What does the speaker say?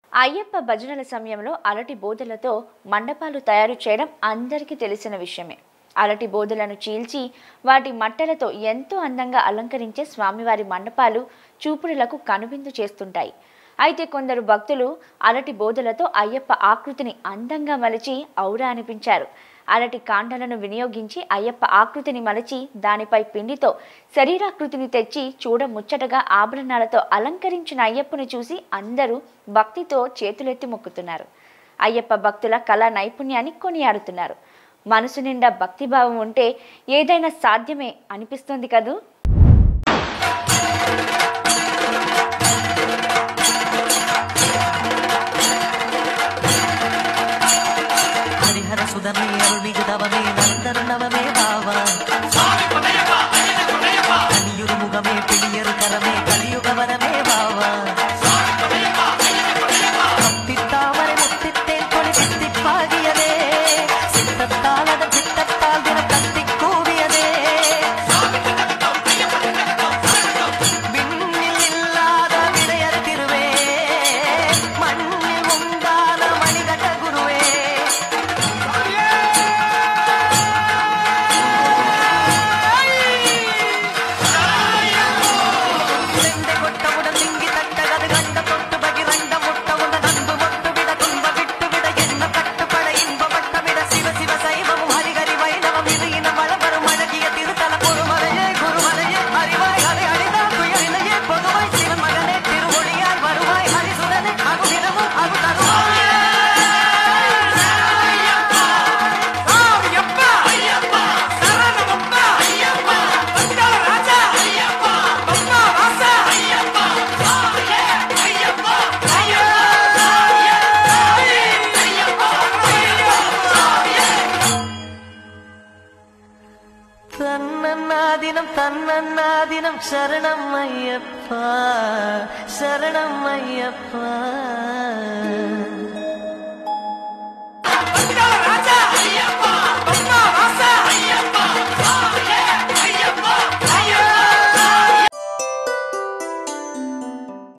అయ్యప్ప భజనల సమయంలో అరటి బోధలతో మండపాలు తయారు చేయడం అందరికీ తెలిసిన విషయమే అరటి బోధలను చీల్చి వాటి మట్టలతో ఎంతో అందంగా అలంకరించే స్వామివారి మండపాలు చూపుడులకు కనువిందు చేస్తుంటాయి అయితే కొందరు భక్తులు అరటి బోధలతో అయ్యప్ప ఆకృతిని అందంగా మలిచి ఔరా అనిపించారు అరటి కాండలను వినియోగించి అయ్యప్ప ఆకృతిని మలచి దానిపై పిండితో శరీరాకృతిని తెచ్చి చూడ ముచ్చటగా ఆభరణాలతో అలంకరించిన అయ్యప్పను చూసి అందరూ భక్తితో చేతులెత్తి మొక్కుతున్నారు అయ్యప్ప భక్తుల కళా నైపుణ్యాన్ని కొనియాడుతున్నారు మనసు నిండా భక్తిభావం ఉంటే ఏదైనా సాధ్యమే అనిపిస్తుంది కదూ హరిహర సుధమే అరుణిజ తవమే నందరు నవమే బావా కనియురు ముఖమే పిడియరు కరమే కలియుగ వరమే బావా கத்தித்தாமரை முத்தித்தேன் கொடி சித்திப் பாடியதே சித்தத்தால் அதன் சித்தத்தால் தினம் கத்திக் கூவியதே விண்ணில் இல்லாத விடையர் திருவே மண்ணில் உண்டான மணிகண்ட குருவே செண்டை கொட்டவுடன் திங்கி தட்டகது கண்ட தொட்டு பகிரண்ட முட்டவுடன் அன்பு மொட்டு விட துன்ப விட்டு விட என்ன கட்டுப்பட இன்பப்பட்ட விட சிவ சிவ சைவமும் ஹரிகரி வைணவம் இது இன வளவரும் அழகிய திருத்தல பொறுமலையே குருமலையே அறிவாய் அதை அழிந்தால் துயரினையே பொதுவாய் சிவன் மகனே திருமொழியால் வருவாய் ஹரிசுரனே அகுதினமும் அகு தருவாய் தன்னன்னாதினம் தன்னன்னாதினம் சரணம் ஐயப்பா சரணம் ஐயப்பா